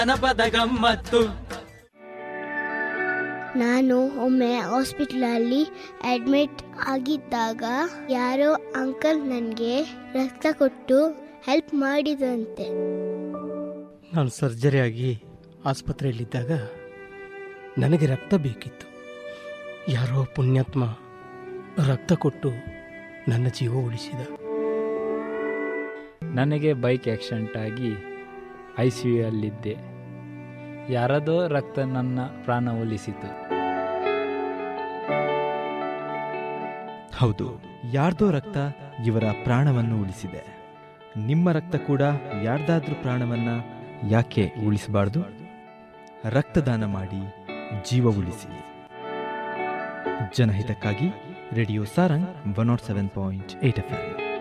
ಜನಪದ ಗಮ್ಮತ್ತು ನಾನು ಒಮ್ಮೆ ಹಾಸ್ಪಿಟ್ಲಲ್ಲಿ ಅಡ್ಮಿಟ್ ಆಗಿದ್ದಾಗ ಯಾರೋ ಅಂಕಲ್ ನನಗೆ ರಕ್ತ ಕೊಟ್ಟು ಹೆಲ್ಪ್ ಮಾಡಿದಂತೆ ನಾನು ಸರ್ಜರಿಯಾಗಿ ಆಸ್ಪತ್ರೆಯಲ್ಲಿದ್ದಾಗ ನನಗೆ ರಕ್ತ ಬೇಕಿತ್ತು ಯಾರೋ ಪುಣ್ಯಾತ್ಮ ರಕ್ತ ಕೊಟ್ಟು ನನ್ನ ಜೀವ ಉಳಿಸಿದ ನನಗೆ ಬೈಕ್ ಆಕ್ಸಿಡೆಂಟ್ ಆಗಿ ಐ ಸಿ ಯುಯಲ್ಲಿದ್ದೆ ಯಾರದೋ ರಕ್ತ ನನ್ನ ಪ್ರಾಣ ಉಳಿಸಿತು ಹೌದು ಯಾರ್ದೋ ರಕ್ತ ಇವರ ಪ್ರಾಣವನ್ನು ಉಳಿಸಿದೆ ನಿಮ್ಮ ರಕ್ತ ಕೂಡ ಯಾರ್ದಾದ್ರೂ ಪ್ರಾಣವನ್ನ ಯಾಕೆ ಉಳಿಸಬಾರ್ದು ರಕ್ತದಾನ ಮಾಡಿ ಜೀವ ಉಳಿಸಿ ಜನಹಿತಕ್ಕಾಗಿ radio Sarang one not seven point eight F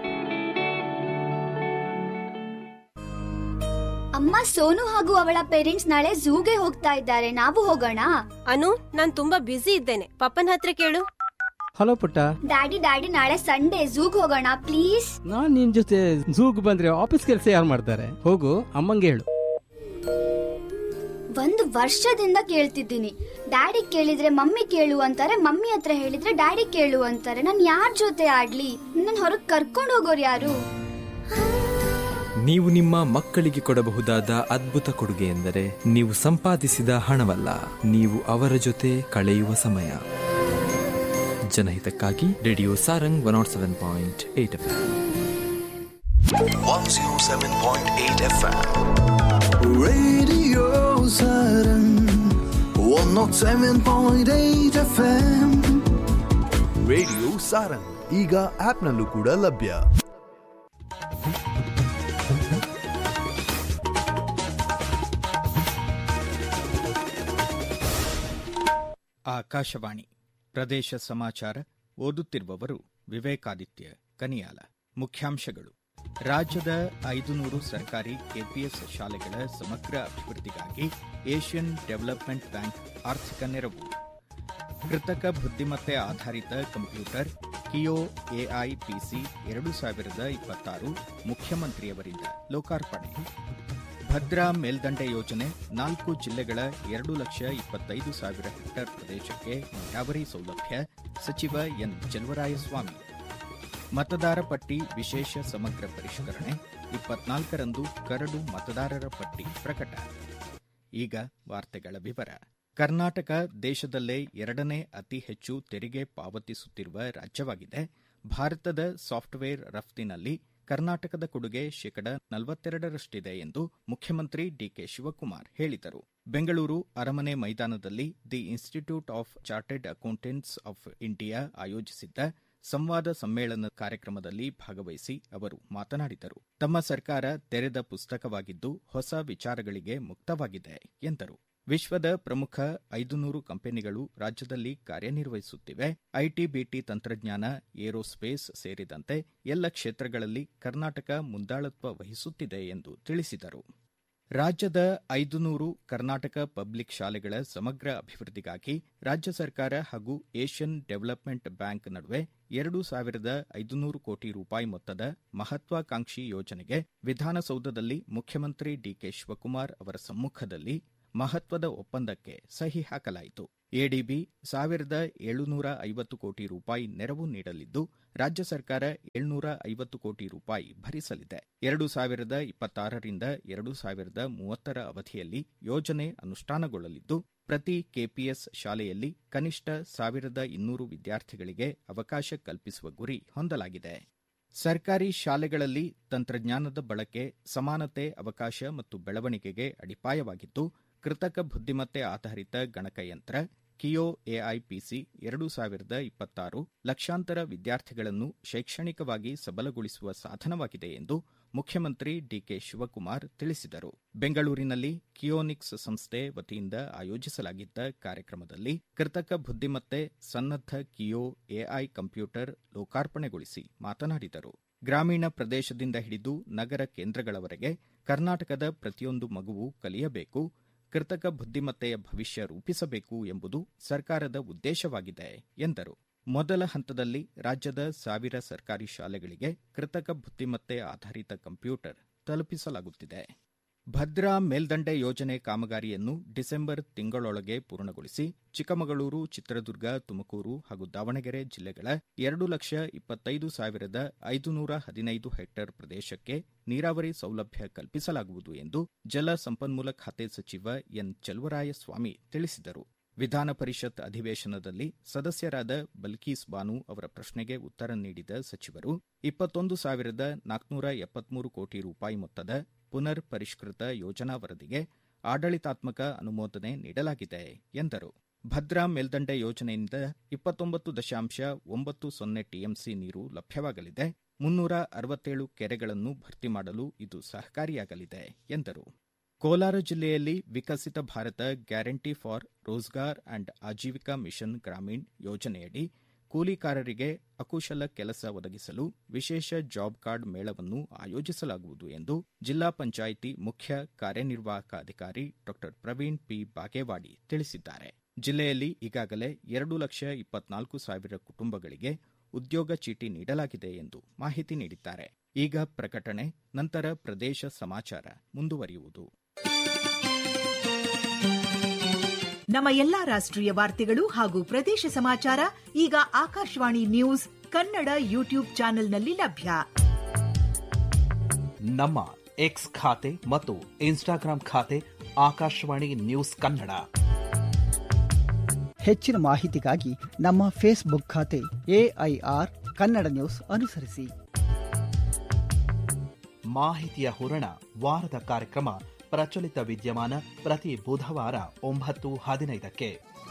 ಅಮ್ಮ ಸೋನು ಹಾಗೂ ಅವಳ ಪೇರೆಂಟ್ಸ್ ನಾಳೆ ಝೂಗೆ ಹೋಗ್ತಾ ಇದ್ದಾರೆ ನಾವು ಹೋಗೋಣ ಅನು ನಾನ್ ತುಂಬಾ ಬ್ಯುಸಿ ಇದ್ದೇನೆ ಪಪ್ಪನ ಹತ್ರ ಕೇಳು ಹಲೋ ಪುಟ್ಟ ಡ್ಯಾಡಿ ಡ್ಯಾಡಿ ನಾಳೆ ಸಂಡೇ ಝೂಗ್ ಹೋಗೋಣ ಪ್ಲೀಸ್ ನಾನ್ ನಿನ್ ಜೊತೆ ಝೂಗ್ ಬಂದ್ರೆ ಆಫೀಸ್ ಕೆಲಸ ಯಾರು ಮಾಡ್ತಾರೆ ಹೋಗು ಅಮ್ಮಂಗೆ ಹೇಳು ಒಂದು ವರ್ಷದಿಂದ ಕೇಳ್ತಿದ್ದೀನಿ ಡ್ಯಾಡಿ ಕೇಳಿದ್ರೆ ಮಮ್ಮಿ ಕೇಳು ಅಂತಾರೆ ಮಮ್ಮಿ ಹತ್ರ ಹೇಳಿದ್ರೆ ಡ್ಯಾಡಿ ಕೇಳು ಅಂತಾರೆ ನಾನು ಯಾರ ಜೊತೆ ಆಡ್ಲಿ ನನ್ನ ಹೊರಗ್ ಕರ್ಕೊಂಡು ಹೋಗೋರು ಯಾರು ನೀವು ನಿಮ್ಮ ಮಕ್ಕಳಿಗೆ ಕೊಡಬಹುದಾದ ಅದ್ಭುತ ಕೊಡುಗೆ ಎಂದರೆ ನೀವು ಸಂಪಾದಿಸಿದ ಹಣವಲ್ಲ ನೀವು ಅವರ ಜೊತೆ ಕಳೆಯುವ ಸಮಯ ಜನಹಿತಕ್ಕಾಗಿ radio Sarang one not seven point eight F 107.8 FM. Radio Saturn. 107.8 FM. Radio Sarang ಈಗ ಆಪ್ನಲ್ಲೂ ಕೂಡ ಲಭ್ಯ ಆಕಾಶವಾಣಿ ಪ್ರದೇಶ ಸಮಾಚಾರ ಓದುತ್ತಿರುವವರು ವಿವೇಕಾದಿತ್ಯ ಕನಿಯಾಲ ಮುಖ್ಯಾಂಶಗಳು ರಾಜ್ಯದ ಐದು ನೂರು ಸರ್ಕಾರಿ ಕೆಪಿಎಸ್ ಶಾಲೆಗಳ ಸಮಗ್ರ ಅಭಿವೃದ್ಧಿಗಾಗಿ ಏಷ್ಯನ್ ಡೆವಲಪ್ಮೆಂಟ್ ಬ್ಯಾಂಕ್ ಆರ್ಥಿಕ ನೆರವು ಕೃತಕ ಬುದ್ಧಿಮತ್ತೆ ಆಧಾರಿತ ಕಂಪ್ಯೂಟರ್ ಕಿಯೋ ಎಐಪಿಸಿ ಎರಡು ಸಾವಿರದ ಇಪ್ಪತ್ತಾರು ಮುಖ್ಯಮಂತ್ರಿಯವರಿಂದ ಲೋಕಾರ್ಪಣೆ ಭದ್ರಾ ಮೇಲ್ದಂಡೆ ಯೋಜನೆ ನಾಲ್ಕು ಜಿಲ್ಲೆಗಳ ಎರಡು ಲಕ್ಷ ಇಪ್ಪತ್ತೈದು ಸಾವಿರ ಹೆಕ್ಟೇರ್ ಪ್ರದೇಶಕ್ಕೆ ನೀರಾವರಿ ಸೌಲಭ್ಯ ಸಚಿವ ಎನ್ ಚೆಲುವರಾಯಸ್ವಾಮಿ ಮತದಾರ ಪಟ್ಟಿ ವಿಶೇಷ ಸಮಗ್ರ ಪರಿಷ್ಕರಣೆ ಇಪ್ಪತ್ನಾಲ್ಕರಂದು ಕರಡು ಮತದಾರರ ಪಟ್ಟಿ ಪ್ರಕಟ ಈಗ ವಾರ್ತೆಗಳ ವಿವರ ಕರ್ನಾಟಕ ದೇಶದಲ್ಲೇ ಎರಡನೇ ಅತಿ ಹೆಚ್ಚು ತೆರಿಗೆ ಪಾವತಿಸುತ್ತಿರುವ ರಾಜ್ಯವಾಗಿದೆ ಭಾರತದ ಸಾಫ್ಟ್ವೇರ್ ರಫ್ತಿನಲ್ಲಿ ಕರ್ನಾಟಕದ ಕೊಡುಗೆ ಶೇಕಡ ನಲವತ್ತೆರಡರಷ್ಟಿದೆ ಎಂದು ಮುಖ್ಯಮಂತ್ರಿ ಡಿಕೆ ಶಿವಕುಮಾರ್ ಹೇಳಿದರು ಬೆಂಗಳೂರು ಅರಮನೆ ಮೈದಾನದಲ್ಲಿ the institute of chartered accountants of India ಆಯೋಜಿಸಿದ್ದ ಸಂವಾದ ಸಮ್ಮೇಳನ ಕಾರ್ಯಕ್ರಮದಲ್ಲಿ ಭಾಗವಹಿಸಿ ಅವರು ಮಾತನಾಡಿದರು ತಮ್ಮ ಸರ್ಕಾರ ತೆರೆದ ಪುಸ್ತಕವಾಗಿದ್ದು ಹೊಸ ವಿಚಾರಗಳಿಗೆ ಮುಕ್ತವಾಗಿದೆ ಎಂದರು ವಿಶ್ವದ ಪ್ರಮುಖ ಐದುನೂರು ಕಂಪನಿಗಳು ರಾಜ್ಯದಲ್ಲಿ ಕಾರ್ಯನಿರ್ವಹಿಸುತ್ತಿವೆ ಐಟಿ ಬಿಟಿ ತಂತ್ರಜ್ಞಾನ ಏರೋಸ್ಪೇಸ್ ಸೇರಿದಂತೆ ಎಲ್ಲ ಕ್ಷೇತ್ರಗಳಲ್ಲಿ ಕರ್ನಾಟಕ ಮುಂದಾಳತ್ವ ವಹಿಸುತ್ತಿದೆ ಎಂದು ತಿಳಿಸಿದರು ರಾಜ್ಯದ ಐದುನೂರು ಕರ್ನಾಟಕ ಪಬ್ಲಿಕ್ ಶಾಲೆಗಳ ಸಮಗ್ರ ಅಭಿವೃದ್ಧಿಗಾಗಿ ರಾಜ್ಯ ಸರ್ಕಾರ ಹಾಗೂ ಏಷ್ಯನ್ ಡೆವಲಪ್ಮೆಂಟ್ ಬ್ಯಾಂಕ್ ನಡುವೆ ಎರಡು ಸಾವಿರದ ಐದುನೂರು ಕೋಟಿ ರೂಪಾಯಿ ಮೊತ್ತದ ಮಹತ್ವಾಕಾಂಕ್ಷಿ ಯೋಜನೆಗೆ ವಿಧಾನಸೌಧದಲ್ಲಿ ಮುಖ್ಯಮಂತ್ರಿ ಡಿಕೆ ಶಿವಕುಮಾರ್ ಅವರ ಸಮ್ಮುಖದಲ್ಲಿ ಮಹತ್ವದ ಒಪ್ಪಂದಕ್ಕೆ ಸಹಿ ಹಾಕಲಾಯಿತು ಎಡಿಬಿ ಸಾವಿರದ ಏಳುನೂರ ಐವತ್ತು ಕೋಟಿ ರೂಪಾಯಿ ನೆರವು ನೀಡಲಿದ್ದು ರಾಜ್ಯ ಸರ್ಕಾರ ಏಳ್ನೂರ ಐವತ್ತು ಕೋಟಿ ರೂಪಾಯಿ ಭರಿಸಲಿದೆ ಎರಡು ಸಾವಿರದ ಇಪ್ಪತ್ತಾರರಿಂದ ಎರಡು ಸಾವಿರದ ಮೂವತ್ತರ ಅವಧಿಯಲ್ಲಿ ಯೋಜನೆ ಅನುಷ್ಠಾನಗೊಳ್ಳಲಿದ್ದು ಪ್ರತಿ ಕೆಪಿಎಸ್ ಶಾಲೆಯಲ್ಲಿ ಕನಿಷ್ಠ ಸಾವಿರದ ಇನ್ನೂರು ವಿದ್ಯಾರ್ಥಿಗಳಿಗೆ ಅವಕಾಶ ಕಲ್ಪಿಸುವ ಗುರಿ ಹೊಂದಲಾಗಿದೆ ಸರ್ಕಾರಿ ಶಾಲೆಗಳಲ್ಲಿ ತಂತ್ರಜ್ಞಾನದ ಬಳಕೆ ಸಮಾನತೆ ಅವಕಾಶ ಮತ್ತು ಬೆಳವಣಿಗೆಗೆ ಅಡಿಪಾಯವಾಗಿದ್ದು ಕೃತಕ ಬುದ್ಧಿಮತ್ತೆ ಆಧಾರಿತ ಗಣಕಯಂತ್ರ ಕಿಯೋ ಎಐಪಿಸಿ ಎರಡು ಸಾವಿರದ ಇಪ್ಪತ್ತಾರು ಲಕ್ಷಾಂತರ ವಿದ್ಯಾರ್ಥಿಗಳನ್ನು ಶೈಕ್ಷಣಿಕವಾಗಿ ಸಬಲಗೊಳಿಸುವ ಸಾಧನವಾಗಿದೆ ಎಂದು ಮುಖ್ಯಮಂತ್ರಿ ಡಿಕೆ ಶಿವಕುಮಾರ್ ತಿಳಿಸಿದರು ಬೆಂಗಳೂರಿನಲ್ಲಿ ಕಿಯೋನಿಕ್ಸ್ ಸಂಸ್ಥೆ ವತಿಯಿಂದ ಆಯೋಜಿಸಲಾಗಿದ್ದ ಕಾರ್ಯಕ್ರಮದಲ್ಲಿ ಕೃತಕ ಬುದ್ಧಿಮತ್ತೆ ಸನ್ನದ್ದ ಕಿಯೋ ಎಐ ಕಂಪ್ಯೂಟರ್ ಲೋಕಾರ್ಪಣೆಗೊಳಿಸಿ ಮಾತನಾಡಿದರು ಗ್ರಾಮೀಣ ಪ್ರದೇಶದಿಂದ ಹಿಡಿದು ನಗರ ಕೇಂದ್ರಗಳವರೆಗೆ ಕರ್ನಾಟಕದ ಪ್ರತಿಯೊಂದು ಮಗುವು ಕಲಿಯಬೇಕು ಕೃತಕ ಬುದ್ಧಿಮತ್ತೆಯ ಭವಿಷ್ಯ ರೂಪಿಸಬೇಕು ಎಂಬುದು ಸರ್ಕಾರದ ಉದ್ದೇಶವಾಗಿದೆ ಎಂದರು ಮೊದಲ ಹಂತದಲ್ಲಿ ರಾಜ್ಯದ ಸಾವಿರ ಸರ್ಕಾರಿ ಶಾಲೆಗಳಿಗೆ ಕೃತಕ ಬುದ್ಧಿಮತ್ತೆ ಆಧಾರಿತ ಕಂಪ್ಯೂಟರ್ ತಲುಪಿಸಲಾಗುತ್ತಿದೆ ಭದ್ರಾ ಮೇಲ್ದಂಡೆ ಯೋಜನೆ ಕಾಮಗಾರಿಯನ್ನು ಡಿಸೆಂಬರ್ ತಿಂಗಳೊಳಗೆ ಪೂರ್ಣಗೊಳಿಸಿ ಚಿಕ್ಕಮಗಳೂರು ಚಿತ್ರದುರ್ಗ ತುಮಕೂರು ಹಾಗೂ ದಾವಣಗೆರೆ ಜಿಲ್ಲೆಗಳ ಎರಡು ಲಕ್ಷ ಇಪ್ಪತ್ತೈದು ಸಾವಿರದ ಐದುನೂರ ಹದಿನೈದು ಹೆಕ್ಟೇರ್ ಪ್ರದೇಶಕ್ಕೆ ನೀರಾವರಿ ಸೌಲಭ್ಯ ಕಲ್ಪಿಸಲಾಗುವುದು ಎಂದು ಜಲ ಸಂಪನ್ಮೂಲ ಖಾತೆ ಸಚಿವ ಎನ್ ಚಲುವರಾಯಸ್ವಾಮಿ ತಿಳಿಸಿದರು ವಿಧಾನ ಪರಿಷತ್ ಅಧಿವೇಶನದಲ್ಲಿ ಸದಸ್ಯರಾದ ಬಲ್ಕೀಸ್ ಬಾನು ಅವರ ಪ್ರಶ್ನೆಗೆ ಉತ್ತರ ನೀಡಿದ ಸಚಿವರು ಇಪ್ಪತ್ತೊಂದು ಸಾವಿರದ ನಾಲ್ಕುನೂರ ಎಪ್ಪತ್ಮೂರು ಕೋಟಿ ರೂಪಾಯಿ ಮೊತ್ತದ ಪುನರ್ ಪರಿಷ್ಕೃತ ಯೋಜನಾ ವರದಿಗೆ ಆಡಳಿತಾತ್ಮಕ ಅನುಮೋದನೆ ನೀಡಲಾಗಿದೆ ಎಂದರು ಭದ್ರಾ ಮೇಲ್ದಂಡೆ ಯೋಜನೆಯಿಂದ ಇಪ್ಪತ್ತೊಂಬತ್ತು ದಶಾಂಶ ಒಂಬತ್ತು ಸೊನ್ನೆ ಟಿಎಂಸಿ ನೀರು ಲಭ್ಯವಾಗಲಿದೆ ಮುನ್ನೂರ ಅರವತ್ತೇಳು ಕೆರೆಗಳನ್ನು ಭರ್ತಿ ಮಾಡಲು ಇದು ಸಹಕಾರಿಯಾಗಲಿದೆ ಎಂದರು ಕೋಲಾರ ಜಿಲ್ಲೆಯಲ್ಲಿ Viksit Bharat guarantee for Rozgar and Ajeevika mission Gramin ಯೋಜನೆಯಡಿ ಕೂಲಿಕಾರರಿಗೆ ಅಕುಶಲ ಕೆಲಸ ಒದಗಿಸಲು ವಿಶೇಷ ಜಾಬ್ ಕಾರ್ಡ್ ಮೇಳವನ್ನು ಆಯೋಜಿಸಲಾಗುವುದು ಎಂದು ಜಿಲ್ಲಾ ಪಂಚಾಯಿತಿ ಮುಖ್ಯ ಕಾರ್ಯನಿರ್ವಾಹಕ ಅಧಿಕಾರಿ ಡಾ ಪ್ರವೀಣ್ ಪಿ ಬಾಗೇವಾಡಿ ತಿಳಿಸಿದ್ದಾರೆ ಜಿಲ್ಲೆಯಲ್ಲಿ ಈಗಾಗಲೇ ಎರಡು ಲಕ್ಷ ಇಪ್ಪತ್ನಾಲ್ಕು ಸಾವಿರ ಕುಟುಂಬಗಳಿಗೆ ಉದ್ಯೋಗ ಚೀಟಿ ನೀಡಲಾಗಿದೆ ಎಂದು ಮಾಹಿತಿ ನೀಡಿದ್ದಾರೆ ಈಗ ಪ್ರಕಟಣೆ ನಂತರ ಪ್ರದೇಶ ಸಮಾಚಾರ ಮುಂದುವರಿಯುವುದು ನಮ್ಮ ಎಲ್ಲಾ ರಾಷ್ಟ್ರೀಯ ವಾರ್ತೆಗಳು ಹಾಗೂ ಪ್ರದೇಶ ಸಮಾಚಾರ ಈಗ ಆಕಾಶವಾಣಿ ನ್ಯೂಸ್ ಕನ್ನಡ ಯೂಟ್ಯೂಬ್ ಚಾನೆಲ್ನಲ್ಲಿ ಲಭ್ಯ ನಮ್ಮ ಎಕ್ಸ್ ಖಾತೆ ಮತ್ತು ಇನ್ಸ್ಟಾಗ್ರಾಂ ಖಾತೆ ಆಕಾಶವಾಣಿ ನ್ಯೂಸ್ ಕನ್ನಡ ಹೆಚ್ಚಿನ ಮಾಹಿತಿಗಾಗಿ ನಮ್ಮ ಫೇಸ್ಬುಕ್ ಖಾತೆ ಎಐಆರ್ ಕನ್ನಡ ನ್ಯೂಸ್ ಅನುಸರಿಸಿ ಮಾಹಿತಿಯ ಹೂರಣ ವಾರದ ಕಾರ್ಯಕ್ರಮ ಪ್ರಚಲಿತ ವಿದ್ಯಮಾನ ಪ್ರತಿ ಬುಧವಾರ ಒಂಬತ್ತು ಹದಿನೈದಕ್ಕೆ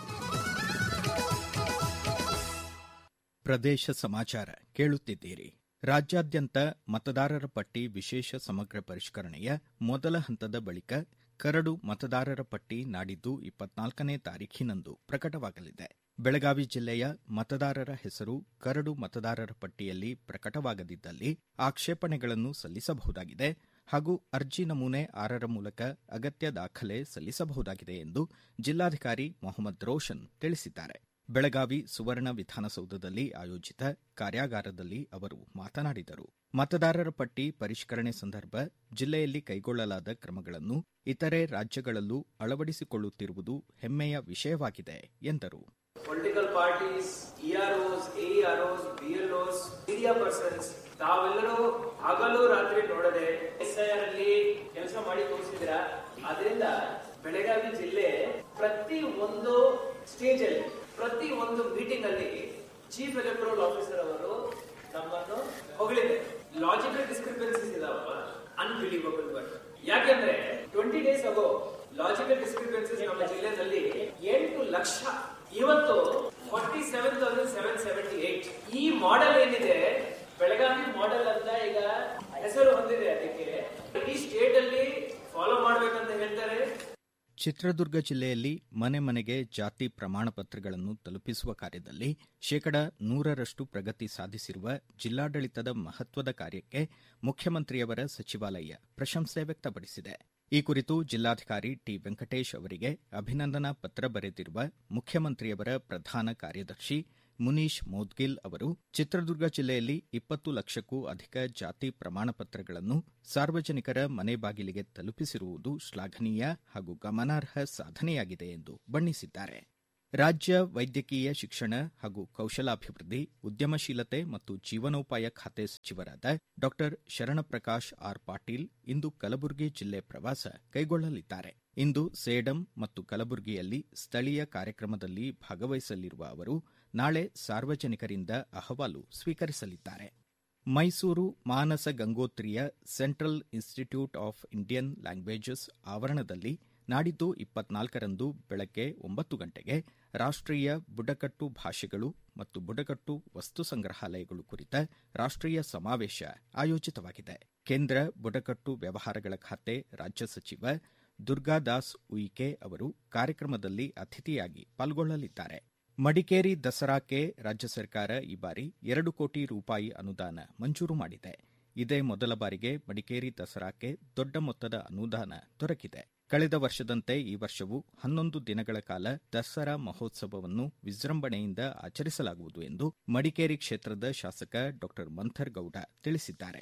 ಪ್ರದೇಶ ಸಮಾಚಾರ ಕೇಳುತ್ತಿದ್ದೀರಿ ರಾಜ್ಯಾದ್ಯಂತ ಮತದಾರರ ಪಟ್ಟಿ ವಿಶೇಷ ಸಮಗ್ರ ಪರಿಷ್ಕರಣೆಯ ಮೊದಲ ಹಂತದ ಬಳಿಕ ಕರಡು ಮತದಾರರ ಪಟ್ಟಿ ನಾಡಿದ್ದು ಇಪ್ಪತ್ನಾಲ್ಕನೇ ತಾರೀಖಿನಂದು ಪ್ರಕಟವಾಗಲಿದೆ ಬೆಳಗಾವಿ ಜಿಲ್ಲೆಯ ಮತದಾರರ ಹೆಸರು ಕರಡು ಮತದಾರರ ಪಟ್ಟಿಯಲ್ಲಿ ಪ್ರಕಟವಾಗದಿದ್ದಲ್ಲಿ ಆಕ್ಷೇಪಣೆಗಳನ್ನು ಸಲ್ಲಿಸಬಹುದಾಗಿದೆ ಹಾಗೂ ಅರ್ಜಿ ನಮೂನೆ ಆರರ ಮೂಲಕ ಅಗತ್ಯ ದಾಖಲೆ ಸಲ್ಲಿಸಬಹುದಾಗಿದೆ ಎಂದು ಜಿಲ್ಲಾಧಿಕಾರಿ ಮೊಹಮ್ಮದ್ ರೋಷನ್ ತಿಳಿಸಿದ್ದಾರೆ ಬೆಳಗಾವಿ ಸುವರ್ಣ ವಿಧಾನಸೌಧದಲ್ಲಿ ಆಯೋಜಿತ ಕಾರ್ಯಾಗಾರದಲ್ಲಿ ಅವರು ಮಾತನಾಡಿದರು ಮತದಾರರ ಪಟ್ಟಿ ಪರಿಷ್ಕರಣೆ ಸಂದರ್ಭ ಜಿಲ್ಲೆಯಲ್ಲಿ ಕೈಗೊಳ್ಳಲಾದ ಕ್ರಮಗಳನ್ನು ಇತರೆ ರಾಜ್ಯಗಳಲ್ಲೂ ಅಳವಡಿಸಿಕೊಳ್ಳುತ್ತಿರುವುದು ಹೆಮ್ಮೆಯ ವಿಷಯವಾಗಿದೆ ಎಂದರು political parties EROs AEROs BLOs media persons ತಾವೆಲ್ಲರೂ ಹಗಲು ರಾತ್ರಿ ನೋಡದೆ ಎಸ್ಐಆರ್ ಅಲ್ಲಿ ಕೆಲಸ ಮಾಡಿ ತೋರಿಸಿದ್ರ ಅದರಿಂದ ಬೆಳಗಾವಿ ಜಿಲ್ಲೆ ಪ್ರತಿ ಒಂದು ಸ್ಟೇಜ್ ಅಲ್ಲಿ ಪ್ರತಿ ಒಂದು ಮೀಟಿಂಗ್ ಅಲ್ಲಿ ಚೀಫ್ ಎಲೆಕ್ಟ್ರಲ್ ಆಫೀಸರ್ ಅವರು ನಮ್ಮನ್ನು ಹೊಗಳಿದೆ ಲಾಜಿಕಲ್ ಡಿಸ್ಕ್ರಿಪೆನ್ಸೀಸ್ ಇದಾವಲ್ಲ ಅನ್ಬಿಲೀವಬಲ್ ಬಟ್ ಯಾಕೆಂದ್ರೆ twenty days ago logical discrepancies ನಮ್ಮ ಜಿಲ್ಲೆನಲ್ಲಿ ಎಂಟು ಲಕ್ಷ ಇವತ್ತು forty seven thousand seven seventy eight ಈ ಮಾಡೆಲ್ ಏನಿದೆ ಬೆಳಗಾವಿ ಮಾಡೆಲ್ ಅಂತ ಈಗ ಹೆಸರು ಹೊಂದಿದೆ ಅದಕ್ಕೆ ಈ ಸ್ಟೇಟ್ ಅಲ್ಲಿ ಫಾಲೋ ಮಾಡ್ಬೇಕಂತ ಹೇಳ್ತಾರೆ ಚಿತ್ರದುರ್ಗ ಜಿಲ್ಲೆಯಲ್ಲಿ ಮನೆ ಮನೆಗೆ ಜಾತಿ ಪ್ರಮಾಣ ಪತ್ರಗಳನ್ನು ತಲುಪಿಸುವ ಕಾರ್ಯದಲ್ಲಿ ಶೇಕಡ ನೂರರಷ್ಟು ಪ್ರಗತಿ ಸಾಧಿಸಿರುವ ಜಿಲ್ಲಾಡಳಿತದ ಮಹತ್ವದ ಕಾರ್ಯಕ್ಕೆ ಮುಖ್ಯಮಂತ್ರಿಯವರ ಸಚಿವಾಲಯ ಪ್ರಶಂಸೆ ವ್ಯಕ್ತಪಡಿಸಿದೆ ಈ ಕುರಿತು ಜಿಲ್ಲಾಧಿಕಾರಿ ಟಿ ವೆಂಕಟೇಶ್ ಅವರಿಗೆ ಅಭಿನಂದನಾ ಪತ್ರ ಬರೆದಿರುವ ಮುಖ್ಯಮಂತ್ರಿಯವರ ಪ್ರಧಾನ ಕಾರ್ಯದರ್ಶಿ ಮುನೀಶ್ ಮೋದ್ಗಿಲ್ ಅವರು ಚಿತ್ರದುರ್ಗ ಜಿಲ್ಲೆಯಲ್ಲಿ ಇಪ್ಪತ್ತು ಲಕ್ಷಕ್ಕೂ ಅಧಿಕ ಜಾತಿ ಪ್ರಮಾಣ ಪತ್ರಗಳನ್ನು ಸಾರ್ವಜನಿಕರ ಮನೆ ಬಾಗಿಲಿಗೆ ತಲುಪಿಸಿರುವುದು ಶ್ಲಾಘನೀಯ ಹಾಗೂ ಗಮನಾರ್ಹ ಸಾಧನೆಯಾಗಿದೆ ಎಂದು ಬಣ್ಣಿಸಿದ್ದಾರೆ ರಾಜ್ಯ ವೈದ್ಯಕೀಯ ಶಿಕ್ಷಣ ಹಾಗೂ ಕೌಶಲಾಭಿವೃದ್ಧಿ ಉದ್ಯಮಶೀಲತೆ ಮತ್ತು ಜೀವನೋಪಾಯ ಖಾತೆ ಸಚಿವರಾದ ಡಾ ಶರಣಪ್ರಕಾಶ್ ಆರ್ ಪಾಟೀಲ್ ಇಂದು ಕಲಬುರಗಿ ಜಿಲ್ಲೆ ಪ್ರವಾಸ ಕೈಗೊಳ್ಳಲಿದ್ದಾರೆ ಇಂದು ಸೇಡಂ ಮತ್ತು ಕಲಬುರಗಿಯಲ್ಲಿ ಸ್ಥಳೀಯ ಕಾರ್ಯಕ್ರಮದಲ್ಲಿ ಭಾಗವಹಿಸಲಿರುವ ಅವರು ನಾಳೆ ಸಾರ್ವಜನಿಕರಿಂದ ಅಹವಾಲು ಸ್ವೀಕರಿಸಲಿದ್ದಾರೆ ಮೈಸೂರು ಮಾನಸ ಗಂಗೋತ್ರಿಯ central institute of Indian languages ಆವರಣದಲ್ಲಿ ನಾಡಿದ್ದು ಇಪ್ಪತ್ನಾಲ್ಕರಂದು ಬೆಳಗ್ಗೆ ಒಂಬತ್ತು ಗಂಟೆಗೆ ರಾಷ್ಟ್ರೀಯ ಬುಡಕಟ್ಟು ಭಾಷೆಗಳು ಮತ್ತು ಬುಡಕಟ್ಟು ವಸ್ತು ಸಂಗ್ರಹಾಲಯಗಳು ಕುರಿತ ರಾಷ್ಟ್ರೀಯ ಸಮಾವೇಶ ಆಯೋಜಿತವಾಗಿದೆ ಕೇಂದ್ರ ಬುಡಕಟ್ಟು ವ್ಯವಹಾರಗಳ ಖಾತೆ ರಾಜ್ಯ ಸಚಿವ ದುರ್ಗಾದಾಸ್ ಉಯಿಕೆ ಅವರು ಕಾರ್ಯಕ್ರಮದಲ್ಲಿ ಅತಿಥಿಯಾಗಿ ಪಾಲ್ಗೊಳ್ಳಲಿದ್ದಾರೆ ಮಡಿಕೇರಿ ದಸರಾಕ್ಕೆ ರಾಜ್ಯ ಸರ್ಕಾರ ಈ ಬಾರಿ ಎರಡು ಕೋಟಿ ರೂಪಾಯಿ ಅನುದಾನ ಮಂಜೂರು ಮಾಡಿದೆ ಇದೇ ಮೊದಲ ಬಾರಿಗೆ ಮಡಿಕೇರಿ ದಸರಾಕ್ಕೆ ದೊಡ್ಡ ಮೊತ್ತದ ಅನುದಾನ ದೊರಕಿದೆ ಕಳೆದ ವರ್ಷದಂತೆ ಈ ವರ್ಷವೂ ಹನ್ನೊಂದು ದಿನಗಳ ಕಾಲ ದಸರಾ ಮಹೋತ್ಸವವನ್ನು ವಿಜೃಂಭಣೆಯಿಂದ ಆಚರಿಸಲಾಗುವುದು ಎಂದು ಮಡಿಕೇರಿ ಕ್ಷೇತ್ರದ ಶಾಸಕ ಡಾ ಮಂಥರ್ ಗೌಡ ತಿಳಿಸಿದ್ದಾರೆ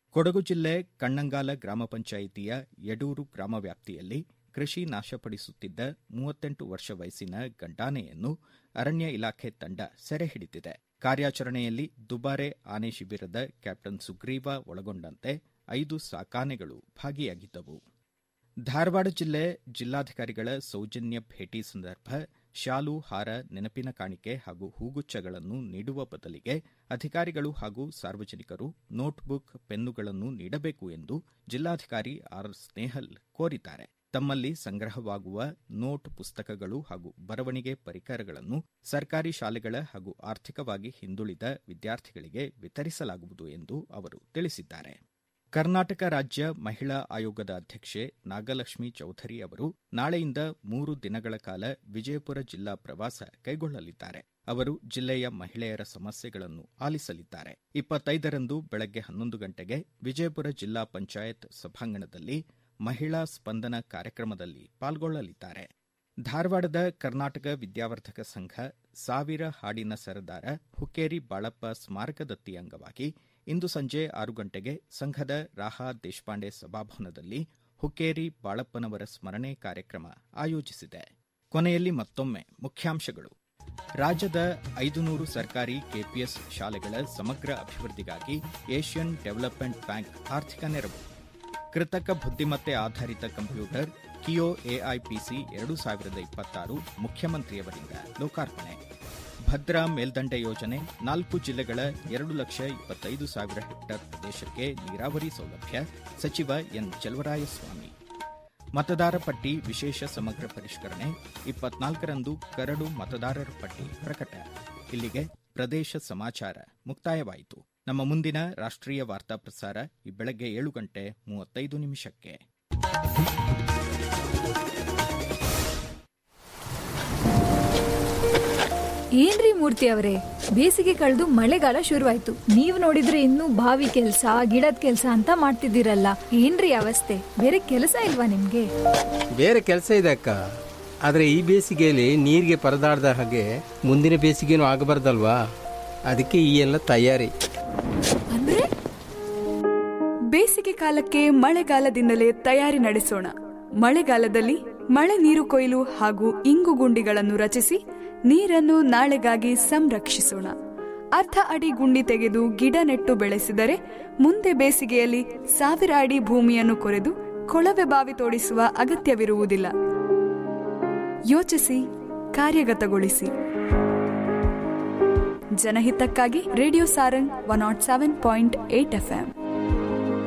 ಕೊಡಗು ಜಿಲ್ಲೆ ಕಣ್ಣಂಗಾಲ ಗ್ರಾಮ ಪಂಚಾಯಿತಿಯ ಯಡೂರು ಗ್ರಾಮ ವ್ಯಾಪ್ತಿಯಲ್ಲಿ ಕೃಷಿ ನಾಶಪಡಿಸುತ್ತಿದ್ದ ಮೂವತ್ತೆಂಟು ವರ್ಷ ವಯಸ್ಸಿನ ಗಂಡಾನೆಯನ್ನು ಅರಣ್ಯ ಇಲಾಖೆ ತಂಡ ಸೆರೆ ಹಿಡಿದಿದೆ ಕಾರ್ಯಾಚರಣೆಯಲ್ಲಿ ದುಬಾರೆ ಆನೆ ಶಿಬಿರದ ಕ್ಯಾಪ್ಟನ್ ಸುಗ್ರೀವ ಒಳಗೊಂಡಂತೆ ಐದು ಸಾಕಾನೆಗಳು ಭಾಗಿಯಾಗಿದ್ದವು ಧಾರವಾಡ ಜಿಲ್ಲೆ ಜಿಲ್ಲಾಧಿಕಾರಿಗಳ ಸೌಜನ್ಯ ಭೇಟಿ ಸಂದರ್ಭ ಶಾಲು ಹಾರ ನೆನಪಿನ ಕಾಣಿಕೆ ಹಾಗೂ ಹೂಗುಚ್ಛಗಳನ್ನು ನೀಡುವ ಬದಲಿಗೆ ಅಧಿಕಾರಿಗಳು ಹಾಗೂ ಸಾರ್ವಜನಿಕರು ನೋಟ್ಬುಕ್ ಪೆನ್ನುಗಳನ್ನು ನೀಡಬೇಕು ಎಂದು ಜಿಲ್ಲಾಧಿಕಾರಿ ಆರ್ ಸ್ನೇಹಲ್ ಕೋರಿದ್ದಾರೆ ತಮ್ಮಲ್ಲಿ ಸಂಗ್ರಹವಾಗುವ ನೋಟ್ ಪುಸ್ತಕಗಳು ಹಾಗೂ ಬರವಣಿಗೆ ಪರಿಕರಗಳನ್ನು ಸರ್ಕಾರಿ ಶಾಲೆಗಳ ಹಾಗೂ ಆರ್ಥಿಕವಾಗಿ ಹಿಂದುಳಿದ ವಿದ್ಯಾರ್ಥಿಗಳಿಗೆ ವಿತರಿಸಲಾಗುವುದು ಎಂದು ಅವರು ತಿಳಿಸಿದ್ದಾರೆ ಕರ್ನಾಟಕ ರಾಜ್ಯ ಮಹಿಳಾ ಆಯೋಗದ ಅಧ್ಯಕ್ಷೆ ನಾಗಲಕ್ಷ್ಮಿ ಚೌಧರಿ ಅವರು ನಾಳೆಯಿಂದ ಮೂರು ದಿನಗಳ ಕಾಲ ವಿಜಯಪುರ ಜಿಲ್ಲಾ ಪ್ರವಾಸ ಕೈಗೊಳ್ಳಲಿದ್ದಾರೆ ಅವರು ಜಿಲ್ಲೆಯ ಮಹಿಳೆಯರ ಸಮಸ್ಯೆಗಳನ್ನು ಆಲಿಸಲಿದ್ದಾರೆ ಇಪ್ಪತ್ತೈದರಂದು ಬೆಳಗ್ಗೆ ಹನ್ನೊಂದು ಗಂಟೆಗೆ ವಿಜಯಪುರ ಜಿಲ್ಲಾ ಪಂಚಾಯತ್ ಸಭಾಂಗಣದಲ್ಲಿ ಮಹಿಳಾ ಸ್ಪಂದನ ಕಾರ್ಯಕ್ರಮದಲ್ಲಿ ಪಾಲ್ಗೊಳ್ಳಲಿದ್ದಾರೆ ಧಾರವಾಡದ ಕರ್ನಾಟಕ ವಿದ್ಯಾವರ್ಧಕ ಸಂಘ ಸಾವಿರ ಹಾಡಿನ ಸರದಾರ ಹುಕ್ಕೇರಿ ಬಾಳಪ್ಪ ಸ್ಮಾರಕ ದತ್ತಿ ಅಂಗವಾಗಿ ಇಂದು ಸಂಜೆ ಆರು ಗಂಟೆಗೆ ಸಂಘದ ರಾಹಾ ದೇಶಪಾಂಡೆ ಸಭಾಭವನದಲ್ಲಿ ಹುಕ್ಕೇರಿ ಬಾಳಪ್ಪನವರ ಸ್ಮರಣೆ ಕಾರ್ಯಕ್ರಮ ಆಯೋಜಿಸಿದೆ ಕೊನೆಯಲ್ಲಿ ಮತ್ತೊಮ್ಮೆ ಮುಖ್ಯಾಂಶಗಳು ರಾಜ್ಯದ ಐದು ನೂರು ಸರ್ಕಾರಿ ಕೆಪಿಎಸ್ ಶಾಲೆಗಳ ಸಮಗ್ರ ಅಭಿವೃದ್ಧಿಗಾಗಿ ಏಷ್ಯನ್ ಡೆವಲಪ್ಮೆಂಟ್ ಬ್ಯಾಂಕ್ ಆರ್ಥಿಕ ನೆರವು ಕೃತಕ ಬುದ್ದಿಮತ್ತೆ ಆಧಾರಿತ ಕಂಪ್ಯೂಟರ್ ಕಿಯೋ ಎಐಪಿಸಿ ಎರಡು ಸಾವಿರದ ಇಪ್ಪತ್ತಾರು ಮುಖ್ಯಮಂತ್ರಿಯವರಿಂದ ಲೋಕಾರ್ಪಣೆ ಭದ್ರಾ ಮೇಲ್ದಂಡೆ ಯೋಜನೆ ನಾಲ್ಕು ಜಿಲ್ಲೆಗಳ ಎರಡು ಲಕ್ಷ ಇಪ್ಪತ್ತೈದು ಸಾವಿರ ಹೆಕ್ಟೇರ್ ಪ್ರದೇಶಕ್ಕೆ ನೀರಾವರಿ ಸೌಲಭ್ಯ ಸಚಿವ ಎನ್ ಚಲವರಾಯಸ್ವಾಮಿ ಮತದಾರ ಪಟ್ಟಿ ವಿಶೇಷ ಸಮಗ್ರ ಪರಿಷ್ಕರಣೆ ಇಪ್ಪತ್ನಾಲ್ಕರಂದು ಕರಡು ಮತದಾರರ ಪಟ್ಟಿ ಪ್ರಕಟ ಇಲ್ಲಿಗೆ ಪ್ರದೇಶ ಸಮಾಚಾರ ಮುಕ್ತಾಯವಾಯಿತು ನಮ್ಮ ಮುಂದಿನ ರಾಷ್ಟ್ರೀಯ ವಾರ್ತಾ ಪ್ರಸಾರ ಈ ಬೆಳಗ್ಗೆ ಏಳು ಗಂಟೆ ಮೂವತ್ತೈದು ನಿಮಿಷಕ್ಕೆ ಏನ್ರಿ ಮೂರ್ತಿ ಅವರೇ ಬೇಸಿಗೆ ಕಳೆದು ಮಳೆಗಾಲ ಶುರುವಾಯ್ತು ನೀವ್ ನೋಡಿದ್ರೆ ಇನ್ನೂ ಬಾವಿ ಕೆಲ್ಸ ಗಿಡದ ಕೆಲ್ಸ ಅಂತ ಮಾಡ್ತಿದ್ದೀರಲ್ಲ ಏನ್ರಿ ಅವಸ್ಥೆ ಬೇರೆ ಕೆಲಸ ಇಲ್ವಾ ನಿಮ್ಗೆ ಬೇರೆ ಕೆಲಸ ಇದೆ ಅಕ್ಕ ಆದರೆ ಈ ಬೇಸಿಗೆಯಲ್ಲಿ ನೀರಿಗೆ ಪರದಾಡ್ದ ಹಾಗೆ ಮುಂದಿನ ಬೇಸಿಗೆನೂ ಆಗಬಾರ್ದಲ್ವಾ ಅದಕ್ಕೆ ಈ ಎಲ್ಲ ತಯಾರಿ ಅಂದ್ರೆ ಬೇಸಿಗೆ ಕಾಲಕ್ಕೆ ಮಳೆಗಾಲದಿಂದಲೇ ತಯಾರಿ ನಡೆಸೋಣ ಮಳೆಗಾಲದಲ್ಲಿ ಮಳೆ ನೀರು ಕೊಯ್ಲು ಹಾಗೂ ಇಂಗು ಗುಂಡಿಗಳನ್ನು ರಚಿಸಿ ನೀರನ್ನು ನಾಳೆಗಾಗಿ ಸಂರಕ್ಷಿಸೋಣ ಅರ್ಧ ಅಡಿ ಗುಂಡಿ ತೆಗೆದು ಗಿಡ ನೆಟ್ಟು ಬೆಳೆಸಿದರೆ ಮುಂದೆ ಬೇಸಿಗೆಯಲ್ಲಿ ಸಾವಿರ ಅಡಿ ಭೂಮಿಯನ್ನು ಕೊರೆದು ಕೊಳವೆ ಬಾವಿ ತೋಡಿಸುವ ಅಗತ್ಯವಿರುವುದಿಲ್ಲ ಯೋಚಿಸಿ ಕಾರ್ಯಗತಗೊಳಿಸಿ ಜನಹಿತಕ್ಕಾಗಿ radio Sarang one not seven point eight FM